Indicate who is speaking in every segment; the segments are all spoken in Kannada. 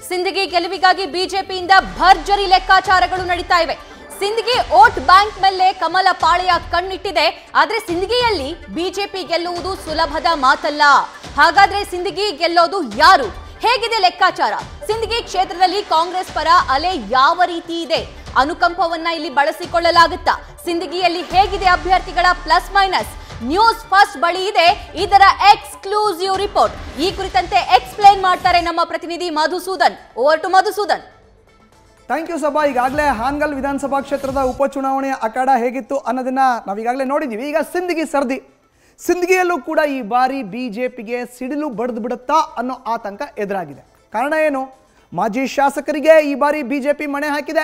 Speaker 1: ಸಿಂದಗಿ ಗೆಲುವಿಗಾಗಿ ಬಿಜೆಪಿಯಿಂದ ಭರ್ಜರಿ ಲೆಕ್ಕಾಚಾರಗಳು ನಡೀತಾ ಇವೆ ಸಿಂದಗಿ ಓಟ್ ಬ್ಯಾಂಕ್ ಮೇಲೆ ಕಮಲ ಪಾಳೆಯ ಕಣ್ಣಿಟ್ಟಿದೆ ಆದ್ರೆ ಸಿಂದಗಿಯಲ್ಲಿ ಬಿಜೆಪಿ ಗೆಲ್ಲುವುದು ಸುಲಭದ ಮಾತಲ್ಲ ಹಾಗಾದ್ರೆ ಸಿಂದಗಿ ಗೆಲ್ಲೋದು ಯಾರು ಹೇಗಿದೆ ಲೆಕ್ಕಾಚಾರ ಸಿಂದಗಿ ಕ್ಷೇತ್ರದಲ್ಲಿ ಕಾಂಗ್ರೆಸ್ ಪರ ಅಲೆ ಯಾವ ರೀತಿ ಇದೆ ಅನುಕಂಪವನ್ನ ಇಲ್ಲಿ ಬಳಸಿಕೊಳ್ಳಲಾಗುತ್ತಾ ಸಿಂದಗಿಯಲ್ಲಿ ಹೇಗಿದೆ ಅಭ್ಯರ್ಥಿಗಳ ಪ್ಲಸ್ ಮೈನಸ್ ನ್ಯೂಸ್ ಫಸ್ಟ್ ಬಳಿ ಇದೆ ಇದರ ಎಕ್ಸ್ಕ್ಲೂಸಿವ್ ರಿಪೋರ್ಟ್ ಈ ಕುರಿತಂತೆ ಎಕ್ಸ್ಪ್ಲೈನ್ ಮಾಡ್ತಾರೆ ನಮ್ಮ ಪ್ರತಿನಿಧಿ Madhusudan over to Madhusudan
Speaker 2: thank you ಸಭಾ ಈಗಾಗಲೇ ಹಾನಗಲ್ ವಿಧಾನಸಭಾ ಕ್ಷೇತ್ರದ ಉಪಚುನಾವಣೆಯ ಅಖಾಡ ಹೇಗಿತ್ತು ಅನ್ನೋದನ್ನ ನಾವೀಗಾಗಲೇ ನೋಡಿದ್ದೀವಿ ಈಗ ಸಿಂದಗಿ ಸರ್ದಿ ಸಿಂದಗಿಯಲ್ಲೂ ಕೂಡ ಈ ಬಾರಿ ಬಿ ಜೆ ಪಿಗೆ ಸಿಡಿಲು ಬಡ್ದು ಬಿಡುತ್ತಾ ಅನ್ನೋ ಆತಂಕ ಎದುರಾಗಿದೆ ಕಾರಣ ಏನು ಮಾಜಿ ಶಾಸಕರಿಗೆ ಈ ಬಾರಿ ಬಿ ಜೆ ಪಿ ಮಣೆ ಹಾಕಿದೆ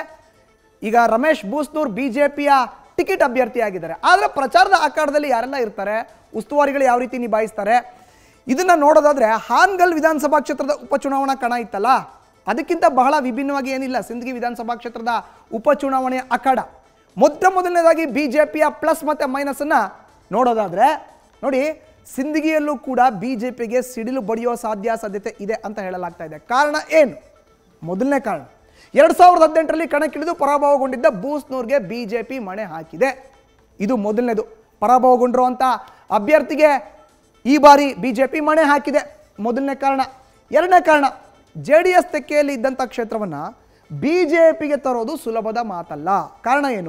Speaker 2: ಈಗ ರಮೇಶ್ ಬೂಸ್ನೂರ್ ಬಿ ಜೆ ಪಿಯ ಟಿಕೆಟ್ ಅಭ್ಯರ್ಥಿಯಾಗಿದ್ದಾರೆ ಆದರೆ ಪ್ರಚಾರದ ಅಖಾಡದಲ್ಲಿ ಯಾರೆಲ್ಲ ಇರ್ತಾರೆ ಉಸ್ತುವಾರಿಗಳು ಯಾವ ರೀತಿ ನಿಭಾಯಿಸ್ತಾರೆ ಇದನ್ನ ನೋಡೋದಾದ್ರೆ ಹಾನಗಲ್ ವಿಧಾನಸಭಾ ಕ್ಷೇತ್ರದ ಉಪಚುನಾವಣಾ ಕಣ ಇತ್ತಲ್ಲ ಅದಕ್ಕಿಂತ ಬಹಳ ವಿಭಿನ್ನವಾಗಿ ಏನಿಲ್ಲ ಸಿಂದಗಿ ವಿಧಾನಸಭಾ ಕ್ಷೇತ್ರದ ಉಪಚುನಾವಣೆಯ ಅಖಾಡ ಮೊಟ್ಟ ಮೊದಲನೇದಾಗಿ ಬಿ ಜೆ ಪಿಯ ಪ್ಲಸ್ ಮತ್ತು ಮೈನಸನ್ನು ನೋಡೋದಾದ್ರೆ ನೋಡಿ ಸಿಂದಗಿಯಲ್ಲೂ ಕೂಡ ಬಿ ಜೆ ಪಿಗೆ ಸಿಡಿಲು ಬಡಿಯೋ ಸಾಧ್ಯ ಸಾಧ್ಯತೆ ಇದೆ ಅಂತ ಹೇಳಲಾಗ್ತಾ ಇದೆ ಕಾರಣ ಏನು ಮೊದಲನೇ ಕಾರಣ ಎರಡು ಸಾವಿರದ ಹದಿನೆಂಟರಲ್ಲಿ ಕಣಕ್ಕಿಳಿದು ಪರಾಭವಗೊಂಡಿದ್ದ ಬೂಸ್ನೂರ್ಗೆ ಬಿ ಜೆ ಪಿ ಮಣೆ ಹಾಕಿದೆ ಇದು ಮೊದಲನೇದು ಪರಾಭವಗೊಂಡಿರುವಂಥ ಅಭ್ಯರ್ಥಿಗೆ ಈ ಬಾರಿ ಬಿ ಜೆ ಪಿ ಮಣೆ ಹಾಕಿದೆ ಮೊದಲನೇ ಕಾರಣ ಎರಡನೇ ಕಾರಣ ಜೆ ಡಿ ಎಸ್ ತೆಕ್ಕೆಯಲ್ಲಿ ಇದ್ದಂಥ ಕ್ಷೇತ್ರವನ್ನು ಬಿ ಜೆ ಪಿಗೆ ತರೋದು ಸುಲಭದ ಮಾತಲ್ಲ ಕಾರಣ ಏನು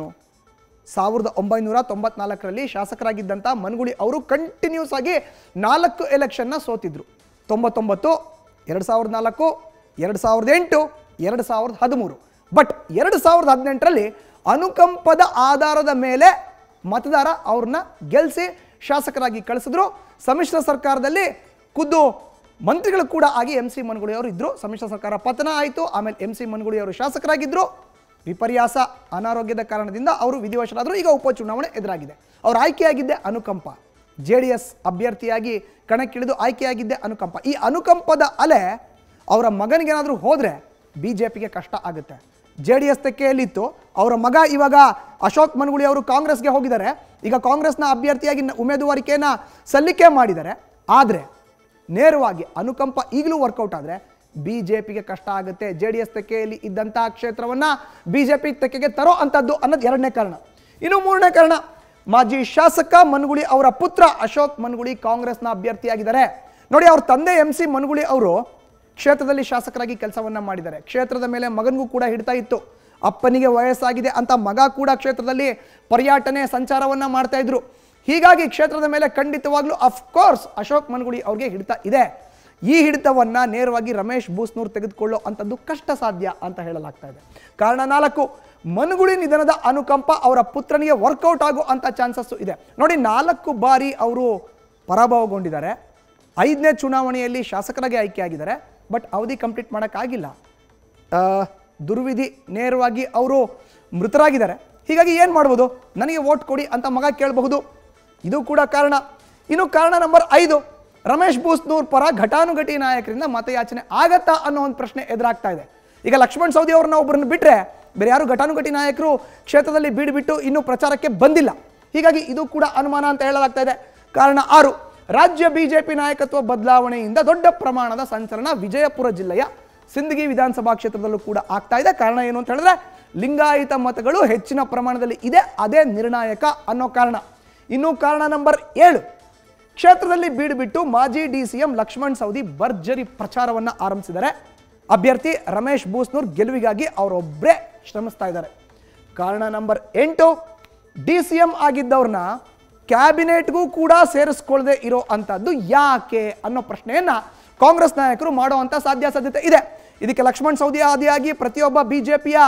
Speaker 2: ಸಾವಿರದ ಒಂಬೈನೂರ ತೊಂಬತ್ನಾಲ್ಕರಲ್ಲಿ ಶಾಸಕರಾಗಿದ್ದಂಥ ಮನ್ಗುಳಿ ಅವರು ಕಂಟಿನ್ಯೂಸ್ ಆಗಿ ನಾಲ್ಕು ಎಲೆಕ್ಷನ್ನ ಸೋತಿದ್ರು ತೊಂಬತ್ತೊಂಬತ್ತು ಎರಡು ಸಾವಿರದ ನಾಲ್ಕು ಎರಡು ಸಾವಿರದ ಎಂಟು ಎರಡು ಸಾವಿರದ ಹದಿಮೂರು ಬಟ್ ಎರಡು ಸಾವಿರದ ಹದಿನೆಂಟರಲ್ಲಿ ಅನುಕಂಪದ ಆಧಾರದ ಮೇಲೆ ಮತದಾರ ಅವ್ರನ್ನ ಗೆಲ್ಲಿಸಿ ಶಾಸಕರಾಗಿ ಕಳಿಸಿದ್ರು ಸಮ್ಮಿಶ್ರ ಸರ್ಕಾರದಲ್ಲಿ ಖುದ್ದು ಮಂತ್ರಿಗಳು ಕೂಡ ಆಗಿ ಎಂ ಸಿ ಮನ್ಗುಳಿ ಅವರು ಇದ್ರು ಸಮ್ಮಿಶ್ರ ಸರ್ಕಾರ ಪತನ ಆಯಿತು ಆಮೇಲೆ ಎಂ ಸಿ ಮನ್ಗುಳಿ ಅವರು ಶಾಸಕರಾಗಿದ್ದರು ವಿಪರ್ಯಾಸ ಅನಾರೋಗ್ಯದ ಕಾರಣದಿಂದ ಅವರು ವಿಧಿವಶರಾದರು ಈಗ ಉಪಚುನಾವಣೆ ಎದುರಾಗಿದೆ ಅವರು ಆಯ್ಕೆಯಾಗಿದ್ದೆ ಅನುಕಂಪ ಜೆ ಡಿ ಎಸ್ ಅಭ್ಯರ್ಥಿಯಾಗಿ ಕಣಕ್ಕಿಳಿದು ಆಯ್ಕೆಯಾಗಿದ್ದೆ ಅನುಕಂಪ ಈ ಅನುಕಂಪದ ಅಲೆ ಅವರ ಮಗನಿಗೇನಾದರೂ ಹೋದರೆ ಬಿ ಜೆ ಪಿಗೆ ಕಷ್ಟ ಆಗುತ್ತೆ ಜೆ ಡಿ ಎಸ್ ತೆಕ್ಕೆಯಲ್ಲಿತ್ತು ಅವರ ಮಗ ಇವಾಗ ಅಶೋಕ್ ಮನ್ಗುಳಿ ಅವರು ಕಾಂಗ್ರೆಸ್ಗೆ ಹೋಗಿದ್ದಾರೆ ಈಗ ಕಾಂಗ್ರೆಸ್ನ ಅಭ್ಯರ್ಥಿಯಾಗಿ ನ- ಉಮೇದುವಾರಿಕೆಯನ್ನು ಸಲ್ಲಿಕೆ ಮಾಡಿದ್ದಾರೆ ಆದರೆ ನೇರವಾಗಿ ಅನುಕಂಪ ಈಗಲೂ ವರ್ಕೌಟ್ ಆದರೆ ಬಿ ಜೆ ಪಿಗೆ ಕಷ್ಟ ಆಗುತ್ತೆ ಜೆ ಡಿ ಎಸ್ ತೆಕ್ಕೆಯಲ್ಲಿ ಇದ್ದಂಥ ಕ್ಷೇತ್ರವನ್ನು ಬಿ ಜೆ ಪಿ ತೆಕ್ಕೆಗೆ ತರೋ ಅಂಥದ್ದು ಅನ್ನೋದು ಎರಡನೇ ಕಾರಣ ಇನ್ನು ಮೂರನೇ ಕಾರಣ ಮಾಜಿ ಶಾಸಕ ಮನ್ಗುಳಿ ಅವರ ಪುತ್ರ ಅಶೋಕ್ ಮನ್ಗುಳಿ ಕಾಂಗ್ರೆಸ್ನ ಅಭ್ಯರ್ಥಿಯಾಗಿದ್ದಾರೆ ನೋಡಿ ಅವ್ರ ತಂದೆ ಎಂ ಸಿ ಮನ್ಗುಳಿ ಅವರು ಕ್ಷೇತ್ರದಲ್ಲಿ ಶಾಸಕರಾಗಿ ಕೆಲಸವನ್ನ ಮಾಡಿದ್ದಾರೆ ಕ್ಷೇತ್ರದ ಮೇಲೆ ಮಗನಿಗೂ ಕೂಡ ಹಿಡ್ತಾ ಇತ್ತು ಅಪ್ಪನಿಗೆ ವಯಸ್ಸಾಗಿದೆ ಅಂತ ಮಗ ಕೂಡ ಕ್ಷೇತ್ರದಲ್ಲಿ ಪರ್ಯಟನೆ ಸಂಚಾರವನ್ನ ಮಾಡ್ತಾ ಇದ್ರು ಹೀಗಾಗಿ ಕ್ಷೇತ್ರದ ಮೇಲೆ ಖಂಡಿತವಾಗ್ಲೂ ಅಫ್ಕೋರ್ಸ್ ಅಶೋಕ್ ಮನ್ಗುಳಿ ಅವ್ರಿಗೆ ಹಿಡಿತ ಇದೆ ಈ ಹಿಡಿತವನ್ನ ನೇರವಾಗಿ ರಮೇಶ್ ಬೂಸ್ನೂರ್ ತೆಗೆದುಕೊಳ್ಳೋ ಅಂಥದ್ದು ಕಷ್ಟ ಸಾಧ್ಯ ಅಂತ ಹೇಳಲಾಗ್ತಾ ಇದೆ ಕಾರಣ ನಾಲ್ಕು ಮನುಗುಳಿ ನಿಧನದ ಅನುಕಂಪ ಅವರ ಪುತ್ರನಿಗೆ ವರ್ಕೌಟ್ ಆಗೋ ಅಂತ ಚಾನ್ಸಸ್ ಇದೆ ನೋಡಿ ನಾಲ್ಕು ಬಾರಿ ಅವರು ಪರಾಭವಗೊಂಡಿದ್ದಾರೆ ಐದನೇ ಚುನಾವಣೆಯಲ್ಲಿ ಶಾಸಕರಾಗಿ ಆಯ್ಕೆಯಾಗಿದ್ದಾರೆ ಬಟ್ ಅವಧಿ ಕಂಪ್ಲೀಟ್ ಮಾಡೋಕ್ಕಾಗಿಲ್ಲ ಆ, ದುರ್ವಿಧಿ ನೇರವಾಗಿ ಅವರು ಮೃತರಾಗಿದ್ದಾರೆ ಹೀಗಾಗಿ ಏನು ಮಾಡ್ಬೋದು ನನಗೆ ವೋಟ್ ಕೊಡಿ ಅಂತ ಮಗ ಕೇಳಬಹುದು ಇದು ಕೂಡ ಕಾರಣ ಇನ್ನು ಕಾರಣ ನಂಬರ್ ಐದು ರಮೇಶ್ ಬೂಸ್ನೂರ್ ಪರ ಘಟಾನುಘಟಿ ನಾಯಕರಿಂದ ಮತಯಾಚನೆ ಆಗತ್ತಾ ಅನ್ನೋ ಒಂದು ಪ್ರಶ್ನೆ ಎದುರಾಗ್ತಾ ಇದೆ ಈಗ ಲಕ್ಷ್ಮಣ್ ಸವದಿ ಅವ್ರನ್ನ ಒಬ್ಬರನ್ನ ಬಿಟ್ಟರೆ ಬೇರೆ ಯಾರು ಘಟಾನುಘಟಿ ನಾಯಕರು ಕ್ಷೇತ್ರದಲ್ಲಿ ಬೀಡುಬಿಟ್ಟು ಇನ್ನೂ ಪ್ರಚಾರಕ್ಕೆ ಬಂದಿಲ್ಲ ಹೀಗಾಗಿ ಇದು ಕೂಡ ಅನುಮಾನ ಅಂತ ಹೇಳಲಾಗ್ತಾ ಇದೆ ಕಾರಣ ಆರು ರಾಜ್ಯ ಬಿಜೆಪಿ ನಾಯಕತ್ವ ಬದಲಾವಣೆಯಿಂದ ದೊಡ್ಡ ಪ್ರಮಾಣದ ಸಂಚಲನ ವಿಜಯಪುರ ಜಿಲ್ಲೆಯ ಸಿಂದಗಿ ವಿಧಾನಸಭಾ ಕ್ಷೇತ್ರದಲ್ಲೂ ಕೂಡ ಆಗ್ತಾ ಇದೆ ಕಾರಣ ಏನು ಅಂತ ಹೇಳಿದ್ರೆ ಲಿಂಗಾಯತ ಮತಗಳು ಹೆಚ್ಚಿನ ಪ್ರಮಾಣದಲ್ಲಿ ಇದೆ ಅದೇ ನಿರ್ಣಾಯಕ ಅನ್ನೋ ಕಾರಣ ಇನ್ನು ಕಾರಣ ನಂಬರ್ ಏಳು ಕ್ಷೇತ್ರದಲ್ಲಿ ಬೀಡು ಬಿಟ್ಟು ಮಾಜಿ D C M Laxman Savadi ಭರ್ಜರಿ ಪ್ರಚಾರವನ್ನು ಆರಂಭಿಸಿದ್ದಾರೆ ಅಭ್ಯರ್ಥಿ ರಮೇಶ್ ಬೂಸ್ನೂರ್ ಗೆಲುವಿಗಾಗಿ ಅವರೊಬ್ಬರೇ ಶ್ರಮಿಸ್ತಾ ಇದ್ದಾರೆ ಕಾರಣ ನಂಬರ್ ಎಂಟು ಡಿ ಸಿ ಎಂ ಆಗಿದ್ದವ್ರನ್ನ ಕ್ಯಾಬಿನೆಟ್ಗೂ ಕೂಡ ಸೇರಿಸ್ಕೊಳ್ಳದೆ ಇರೋ ಅಂಥದ್ದು ಯಾಕೆ ಅನ್ನೋ ಪ್ರಶ್ನೆಯನ್ನ ಕಾಂಗ್ರೆಸ್ ನಾಯಕರು ಮಾಡುವಂಥ ಸಾಧ್ಯ ಸಾಧ್ಯತೆ ಇದೆ ಇದಕ್ಕೆ ಲಕ್ಷ್ಮಣ್ ಸವದಿ ಆದಿಯಾಗಿ ಪ್ರತಿಯೊಬ್ಬ ಬಿಜೆಪಿಯ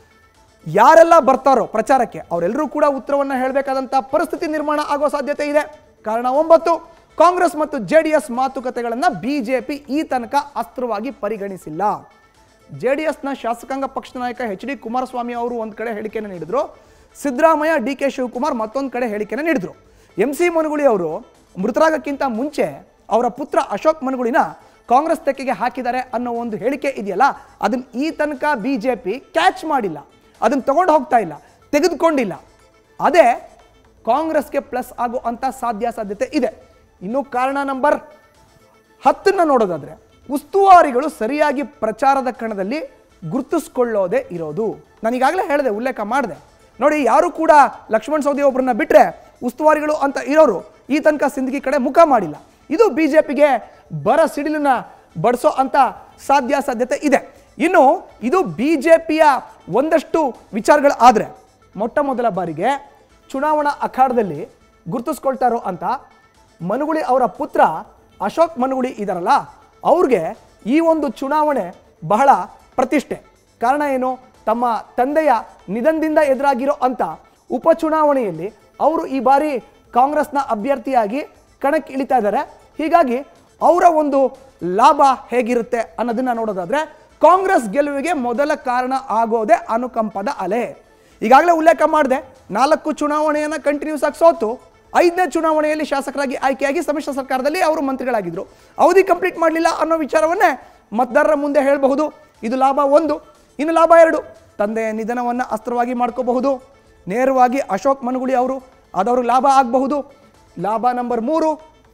Speaker 2: ಯಾರೆಲ್ಲ ಬರ್ತಾರೋ ಪ್ರಚಾರಕ್ಕೆ ಅವರೆಲ್ಲರೂ ಕೂಡ ಉತ್ತರವನ್ನು ಹೇಳಬೇಕಾದಂಥ ಪರಿಸ್ಥಿತಿ ನಿರ್ಮಾಣ ಆಗೋ ಸಾಧ್ಯತೆ ಇದೆ ಕಾರಣ ಒಂಬತ್ತು ಕಾಂಗ್ರೆಸ್ ಮತ್ತು ಜೆ ಡಿ ಎಸ್ ಮಾತುಕತೆಗಳನ್ನು ಬಿಜೆಪಿ ಈ ತನಕ ಅಸ್ತ್ರವಾಗಿ ಪರಿಗಣಿಸಿಲ್ಲ ಜೆ ಡಿ ಎಸ್ನ ಶಾಸಕಾಂಗ ಪಕ್ಷದ ನಾಯಕ ಎಚ್ ಡಿ ಕುಮಾರಸ್ವಾಮಿ ಅವರು ಒಂದು ಕಡೆ ಹೇಳಿಕೆಯನ್ನು ನೀಡಿದ್ರು ಸಿದ್ದರಾಮಯ್ಯ ಡಿ ಕೆ ಶಿವಕುಮಾರ್ ಮತ್ತೊಂದು ಕಡೆ ಹೇಳಿಕೆಯನ್ನು ನೀಡಿದ್ರು ಎಂ ಸಿ ಮನುಗುಳಿ ಅವರು ಮೃತರಾಗಕ್ಕಿಂತ ಮುಂಚೆ ಅವರ ಪುತ್ರ ಅಶೋಕ್ ಮನುಗುಳಿನ ಕಾಂಗ್ರೆಸ್ ತೆಕ್ಕೆಗೆ ಹಾಕಿದ್ದಾರೆ ಅನ್ನೋ ಒಂದು ಹೇಳಿಕೆ ಇದೆಯಲ್ಲ ಅದನ್ನ ಈ ತನಕ ಬಿ ಜೆ ಪಿ ಕ್ಯಾಚ್ ಮಾಡಿಲ್ಲ ಅದನ್ನು ತಗೊಂಡು ಹೋಗ್ತಾ ಇಲ್ಲ ತೆಗೆದುಕೊಂಡಿಲ್ಲ ಅದೇ ಕಾಂಗ್ರೆಸ್ಗೆ ಪ್ಲಸ್ ಆಗೋ ಅಂತ ಸಾಧ್ಯ ಸಾಧ್ಯತೆ ಇದೆ ಇನ್ನು ಕಾರಣ ನಂಬರ್ ಹತ್ತನ್ನ ನೋಡೋದಾದ್ರೆ ಉಸ್ತುವಾರಿಗಳು ಸರಿಯಾಗಿ ಪ್ರಚಾರದ ಕಣದಲ್ಲಿ ಗುರುತಿಸ್ಕೊಳ್ಳೋದೇ ಇರೋದು ನಾನು ಈಗಾಗಲೇ ಹೇಳಿದೆ ಉಲ್ಲೇಖ ಮಾಡಿದೆ ನೋಡಿ ಯಾರು ಕೂಡ ಲಕ್ಷ್ಮಣ್ ಸವದಿ ಒಬ್ಬರನ್ನ ಬಿಟ್ಟರೆ ಉಸ್ತುವಾರಿಗಳು ಅಂತ ಇರೋರು ಈ ತನಕ ಸಿಂದಗಿ ಕಡೆ ಮುಖ ಮಾಡಿಲ್ಲ ಇದು ಬಿ ಜೆ ಪಿಗೆ ಬರ ಸಿಡಿಲನ್ನ ಬಡಿಸೋ ಅಂತ ಸಾಧ್ಯ ಸಾಧ್ಯತೆ ಇದೆ ಇನ್ನು ಇದು ಬಿ ಜೆ ಪಿಯ ಒಂದಷ್ಟು ವಿಚಾರಗಳು ಆದರೆ ಮೊಟ್ಟ ಮೊದಲ ಬಾರಿಗೆ ಚುನಾವಣಾ ಅಖಾಡದಲ್ಲಿ ಗುರುತಿಸ್ಕೊಳ್ತಾರೋ ಅಂತ ಮನುಗುಳಿ ಅವರ ಪುತ್ರ ಅಶೋಕ್ ಮನುಗುಳಿ ಇದಾರಲ್ಲ ಅವ್ರಿಗೆ ಈ ಒಂದು ಚುನಾವಣೆ ಬಹಳ ಪ್ರತಿಷ್ಠೆ ಕಾರಣ ಏನು ತಮ್ಮ ತಂದೆಯ ನಿಧನದಿಂದ ಎದುರಾಗಿರೋ ಅಂತ ಉಪಚುನಾವಣೆಯಲ್ಲಿ ಅವರು ಈ ಬಾರಿ ಕಾಂಗ್ರೆಸ್ನ ಅಭ್ಯರ್ಥಿಯಾಗಿ ಕಣಕ್ಕೆ ಇಳಿತಾ ಇದ್ದಾರೆ ಹೀಗಾಗಿ ಅವರ ಒಂದು ಲಾಭ ಹೇಗಿರುತ್ತೆ ಅನ್ನೋದನ್ನ ನೋಡೋದಾದ್ರೆ ಕಾಂಗ್ರೆಸ್ ಗೆಲುವಿಗೆ ಮೊದಲ ಕಾರಣ ಆಗೋದೇ ಅನುಕಂಪದ ಅಲೆ ಈಗಾಗಲೇ ಉಲ್ಲೇಖ ಮಾಡಿದೆ ನಾಲ್ಕು ಚುನಾವಣೆಯನ್ನು ಕಂಟಿನ್ಯೂಸ್ ಆಗಿ ಸೋತು ಐದನೇ ಚುನಾವಣೆಯಲ್ಲಿ ಶಾಸಕರಾಗಿ ಆಯ್ಕೆಯಾಗಿ ಸಮ್ಮಿಶ್ರ ಸರ್ಕಾರದಲ್ಲಿ ಅವರು ಮಂತ್ರಿಗಳಾಗಿದ್ದರು ಅವಧಿ ಕಂಪ್ಲೀಟ್ ಮಾಡಲಿಲ್ಲ ಅನ್ನೋ ವಿಚಾರವನ್ನೇ ಮತದಾರರ ಮುಂದೆ ಹೇಳಬಹುದು ಇದು ಲಾಭ ಒಂದು ಇನ್ನು ಲಾಭ ಎರಡು ತಂದೆಯ ನಿಧನವನ್ನು ಅಸ್ತ್ರವಾಗಿ ಮಾಡ್ಕೋಬಹುದು ನೇರವಾಗಿ ಅಶೋಕ್ ಮನುಗುಳಿ ಅವರು ಅದವರು ಲಾಭ ಆಗಬಹುದು ಲಾಭ ನಂಬರ್ ಮೂರು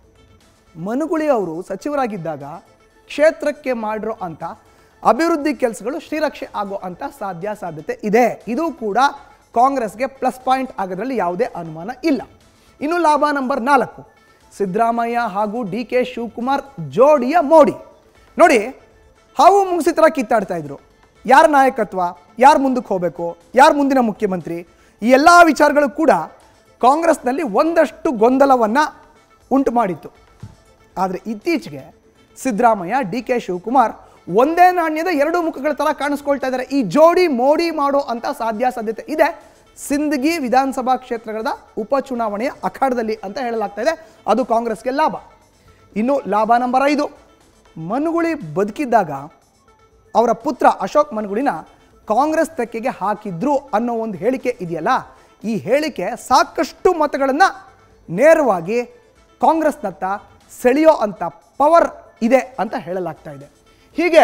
Speaker 2: ಮನುಗುಳಿ ಅವರು ಸಚಿವರಾಗಿದ್ದಾಗ ಕ್ಷೇತ್ರಕ್ಕೆ ಮಾಡಿರೋ ಅಂತ ಅಭಿವೃದ್ಧಿ ಕೆಲಸಗಳು ಶ್ರೀರಕ್ಷೆ ಆಗೋ ಅಂತ ಸಾಧ್ಯ ಸಾಧ್ಯತೆ ಇದೆ ಇದು ಕೂಡ ಕಾಂಗ್ರೆಸ್ಗೆ ಪ್ಲಸ್ ಪಾಯಿಂಟ್ ಆಗೋದ್ರಲ್ಲಿ ಯಾವುದೇ ಅನುಮಾನ ಇಲ್ಲ ಇನ್ನು ಲಾಭ ನಂಬರ್ ನಾಲ್ಕು ಸಿದ್ದರಾಮಯ್ಯ ಹಾಗೂ ಡಿ ಕೆ ಶಿವಕುಮಾರ್ ಜೋಡಿಯ ಮೋಡಿ ನೋಡಿ ಹಾವು ಮುಂಗ್ಸಿ ಥರ ಕಿತ್ತಾಡ್ತಾ ಇದ್ರು ಯಾರ ನಾಯಕತ್ವ ಯಾರು ಮುಂದಕ್ಕೆ ಹೋಗಬೇಕು ಯಾರು ಮುಂದಿನ ಮುಖ್ಯಮಂತ್ರಿ ಈ ಎಲ್ಲ ವಿಚಾರಗಳು ಕೂಡ ಕಾಂಗ್ರೆಸ್ನಲ್ಲಿ ಒಂದಷ್ಟು ಗೊಂದಲವನ್ನು ಉಂಟು ಮಾಡಿತ್ತು ಆದರೆ ಇತ್ತೀಚೆಗೆ ಸಿದ್ದರಾಮಯ್ಯ ಡಿ ಕೆ ಶಿವಕುಮಾರ್ ಒಂದೇ ನಾಣ್ಯದ ಎರಡು ಮುಖಗಳ ಥರ ಕಾಣಿಸ್ಕೊಳ್ತಾ ಇದ್ದಾರೆ ಈ ಜೋಡಿ ಮೋಡಿ ಮಾಡೋ ಅಂತ ಸಾಧ್ಯ ಸಾಧ್ಯತೆ ಇದೆ ಸಿಂದಗಿ ವಿಧಾನಸಭಾ ಕ್ಷೇತ್ರಗಳ ಉಪಚುನಾವಣೆಯ ಅಖಾಡದಲ್ಲಿ ಅಂತ ಹೇಳಲಾಗ್ತಾ ಇದೆ ಅದು ಕಾಂಗ್ರೆಸ್ಗೆ ಲಾಭ ಇನ್ನು ಲಾಭ ನಂಬರ್ ಐದು ಮನುಗುಳಿ ಬದುಕಿದ್ದಾಗ ಅವರ ಪುತ್ರ ಅಶೋಕ್ ಮನುಗುಳಿನ ಕಾಂಗ್ರೆಸ್ ತೆಕ್ಕೆಗೆ ಹಾಕಿದ್ರು ಅನ್ನೋ ಒಂದು ಹೇಳಿಕೆ ಇದೆಯಲ್ಲ ಈ ಹೇಳಿಕೆ ಸಾಕಷ್ಟು ಮತಗಳನ್ನು ನೇರವಾಗಿ ಕಾಂಗ್ರೆಸ್ನತ್ತ ಸೆಳೆಯೋ ಅಂತ ಪವರ್ ಇದೆ ಅಂತ ಹೇಳಲಾಗ್ತಾ ಇದೆ ಹೀಗೆ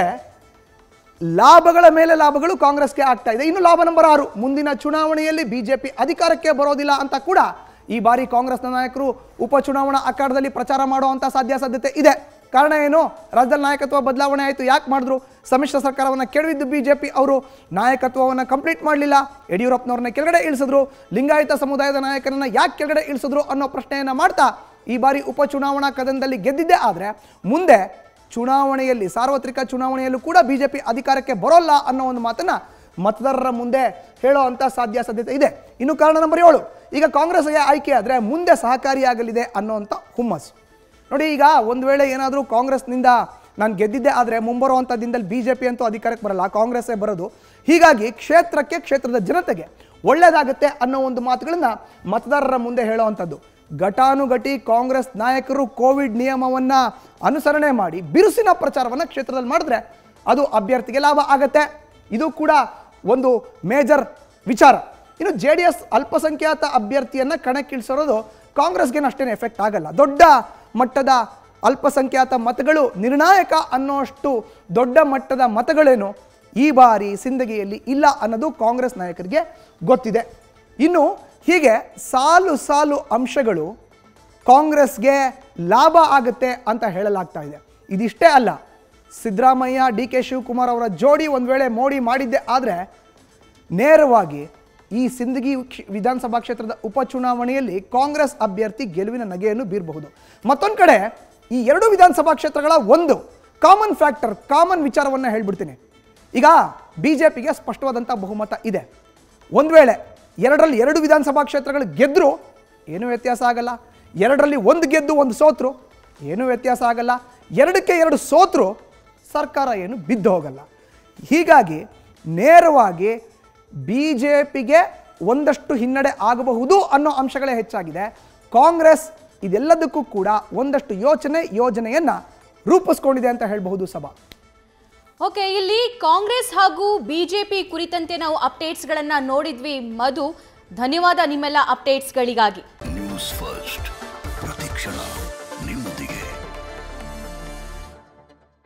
Speaker 2: ಲಾಭಗಳ ಮೇಲೆ ಲಾಭಗಳು ಕಾಂಗ್ರೆಸ್ಗೆ ಆಗ್ತಾ ಇದೆ ಇನ್ನು ಲಾಭ ನಂಬರ್ ಆರು ಮುಂದಿನ ಚುನಾವಣೆಯಲ್ಲಿ ಬಿಜೆಪಿ ಅಧಿಕಾರಕ್ಕೆ ಬರೋದಿಲ್ಲ ಅಂತ ಕೂಡ ಈ ಬಾರಿ ಕಾಂಗ್ರೆಸ್ನ ನಾಯಕರು ಉಪಚುನಾವಣಾ ಅಖಾಡದಲ್ಲಿ ಪ್ರಚಾರ ಮಾಡುವಂಥ ಸಾಧ್ಯ ಸಾಧ್ಯತೆ ಇದೆ ಕಾರಣ ಏನು ರಾಜ್ಯದಲ್ಲಿ ನಾಯಕತ್ವ ಬದಲಾವಣೆ ಆಯಿತು ಯಾಕೆ ಮಾಡಿದ್ರು ಸಮ್ಮಿಶ್ರ ಸರ್ಕಾರವನ್ನು ಕೆಡವಿದ್ದು ಬಿಜೆಪಿ ಅವರು ನಾಯಕತ್ವವನ್ನು ಕಂಪ್ಲೀಟ್ ಮಾಡಲಿಲ್ಲ ಯಡಿಯೂರಪ್ಪನವ್ರನ್ನ ಕೆಳಗಡೆ ಇಳಿಸಿದ್ರು ಲಿಂಗಾಯತ ಸಮುದಾಯದ ನಾಯಕರನ್ನ ಯಾಕೆ ಕೆಳಗಡೆ ಇಳಿಸಿದ್ರು ಅನ್ನೋ ಪ್ರಶ್ನೆಯನ್ನು ಮಾಡ್ತಾ ಈ ಬಾರಿ ಉಪಚುನಾವಣಾ ಕದನದಲ್ಲಿ ಗೆದ್ದಿದ್ದೇ ಆದರೆ ಮುಂದೆ ಚುನಾವಣೆಯಲ್ಲಿ ಸಾರ್ವತ್ರಿಕ ಚುನಾವಣೆಯಲ್ಲೂ ಕೂಡ ಬಿಜೆಪಿ ಅಧಿಕಾರಕ್ಕೆ ಬರೋಲ್ಲ ಅನ್ನೋ ಒಂದು ಮಾತನ್ನ ಮತದಾರರ ಮುಂದೆ ಹೇಳೋ ಅಂತ ಸಾಧ್ಯ ಸಾಧ್ಯತೆ ಇದೆ ಇನ್ನು ಕಾರಣ ನಂಬರ್ ಏಳು ಈಗ ಕಾಂಗ್ರೆಸ್ಗೆ ಆಯ್ಕೆ ಆದರೆ ಮುಂದೆ ಸಹಕಾರಿಯಾಗಲಿದೆ ಅನ್ನೋಂಥ ಹುಮ್ಮಸ್ಸು ನೋಡಿ ಈಗ ಒಂದು ವೇಳೆ ಏನಾದರೂ ಕಾಂಗ್ರೆಸ್ನಿಂದ ನಾನು ಗೆದ್ದಿದ್ದೆ ಆದರೆ ಮುಂಬರುವಂಥ ದಿನದಲ್ಲಿ ಬಿ ಜೆ ಪಿ ಅಂತೂ ಅಧಿಕಾರಕ್ಕೆ ಬರಲ್ಲ ಕಾಂಗ್ರೆಸ್ಸೇ ಬರೋದು ಹೀಗಾಗಿ ಕ್ಷೇತ್ರಕ್ಕೆ ಕ್ಷೇತ್ರದ ಜನತೆಗೆ ಒಳ್ಳೆಯದಾಗುತ್ತೆ ಅನ್ನೋ ಒಂದು ಮಾತುಗಳನ್ನ ಮತದಾರರ ಮುಂದೆ ಹೇಳುವಂಥದ್ದು ಘಟಾನುಘಟಿ ಕಾಂಗ್ರೆಸ್ ನಾಯಕರು ಕೋವಿಡ್ ನಿಯಮವನ್ನು ಅನುಸರಣೆ ಮಾಡಿ ಬಿರುಸಿನ ಪ್ರಚಾರವನ್ನು ಕ್ಷೇತ್ರದಲ್ಲಿ ಮಾಡಿದ್ರೆ ಅದು ಅಭ್ಯರ್ಥಿಗೆ ಲಾಭ ಆಗತ್ತೆ ಇದು ಕೂಡ ಒಂದು ಮೇಜರ್ ವಿಚಾರ ಇನ್ನು ಜೆ ಡಿ ಎಸ್ ಅಲ್ಪಸಂಖ್ಯಾತ ಅಭ್ಯರ್ಥಿಯನ್ನು ಕಣಕ್ಕಿಳಿಸಿರೋದು ಕಾಂಗ್ರೆಸ್ಗೇನು ಅಷ್ಟೇನು ಎಫೆಕ್ಟ್ ಆಗಲ್ಲ ದೊಡ್ಡ ಮಟ್ಟದ ಅಲ್ಪಸಂಖ್ಯಾತ ಮತಗಳು ನಿರ್ಣಾಯಕ ಅನ್ನೋಷ್ಟು ದೊಡ್ಡ ಮಟ್ಟದ ಮತಗಳೇನು ಈ ಬಾರಿ ಸಿಂದಗಿಯಲ್ಲಿ ಇಲ್ಲ ಅನ್ನೋದು ಕಾಂಗ್ರೆಸ್ ನಾಯಕರಿಗೆ ಗೊತ್ತಿದೆ ಇನ್ನು ಹೀಗೆ ಸಾಲು ಸಾಲು ಅಂಶಗಳು ಕಾಂಗ್ರೆಸ್ಗೆ ಲಾಭ ಆಗುತ್ತೆ ಅಂತ ಹೇಳಲಾಗ್ತಾ ಇದೆ ಇದಿಷ್ಟೇ ಅಲ್ಲ ಸಿದ್ದರಾಮಯ್ಯ ಡಿ ಕೆ ಶಿವಕುಮಾರ್ ಅವರ ಜೋಡಿ ಒಂದು ವೇಳೆ ಮೋಡಿ ಮಾಡಿದ್ದೆ ಆದರೆ ನೇರವಾಗಿ ಈ ಸಿಂದಗಿ ಕ್ಷ- ವಿಧಾನಸಭಾ ಕ್ಷೇತ್ರದ ಉಪಚುನಾವಣೆಯಲ್ಲಿ ಕಾಂಗ್ರೆಸ್ ಅಭ್ಯರ್ಥಿ ಗೆಲುವಿನ ನಗೆಯನ್ನು ಬೀರಬಹುದು ಮತ್ತೊಂದು ಕಡೆ ಈ ಎರಡು ವಿಧಾನಸಭಾ ಕ್ಷೇತ್ರಗಳ ಒಂದು ಕಾಮನ್ ಫ್ಯಾಕ್ಟರ್ ಕಾಮನ್ ವಿಚಾರವನ್ನು ಹೇಳ್ಬಿಡ್ತೀನಿ ಈಗ ಬಿ ಜೆ ಪಿಗೆ ಸ್ಪಷ್ಟವಾದಂಥ ಬಹುಮತ ಇದೆ ಒಂದು ವೇಳೆ ಎರಡರಲ್ಲಿ ಎರಡು ವಿಧಾನಸಭಾ ಕ್ಷೇತ್ರಗಳು ಗೆದ್ದರೂ ಏನೂ ವ್ಯತ್ಯಾಸ ಆಗಲ್ಲ ಎರಡರಲ್ಲಿ ಒಂದು ಗೆದ್ದು ಒಂದು ಸೋತರು ಏನೂ ವ್ಯತ್ಯಾಸ ಆಗಲ್ಲ ಎರಡಕ್ಕೆ ಎರಡು ಸೋತರು ಸರ್ಕಾರ ಏನು ಬಿದ್ದು ಹೋಗಲ್ಲ ಹೀಗಾಗಿ ನೇರವಾಗಿ ಬಿ ಜೆ ಪಿಗೆ ಒಂದಷ್ಟು ಹಿನ್ನಡೆ ಆಗಬಹುದು ಅನ್ನೋ ಅಂಶಗಳೇ ಹೆಚ್ಚಾಗಿದೆ ಕಾಂಗ್ರೆಸ್ ಇದೆಲ್ಲದಕ್ಕೂ ಕೂಡ ಒಂದಷ್ಟು ಯೋಚನೆ ಯೋಜನೆಯನ್ನು ರೂಪಿಸ್ಕೊಂಡಿದೆ ಅಂತ ಹೇಳಬಹುದು ಸಭಾ
Speaker 1: ಓಕೆ ಇಲ್ಲಿ ಕಾಂಗ್ರೆಸ್ ಹಾಗೂ ಬಿಜೆಪಿ ಕುರಿತಂತೆ ನಾವು ಅಪ್ಡೇಟ್ಸ್ಗಳನ್ನ ನೋಡಿದ್ವಿ ಮಧು ಧನ್ಯವಾದ ನಿಮ್ಮೆಲ್ಲ ಅಪ್ಡೇಟ್ಸ್ಗಳಿಗಾಗಿ
Speaker 3: ನ್ಯೂಸ್ ಫಸ್ಟ್ ಪ್ರತಿಕ್ಷಣ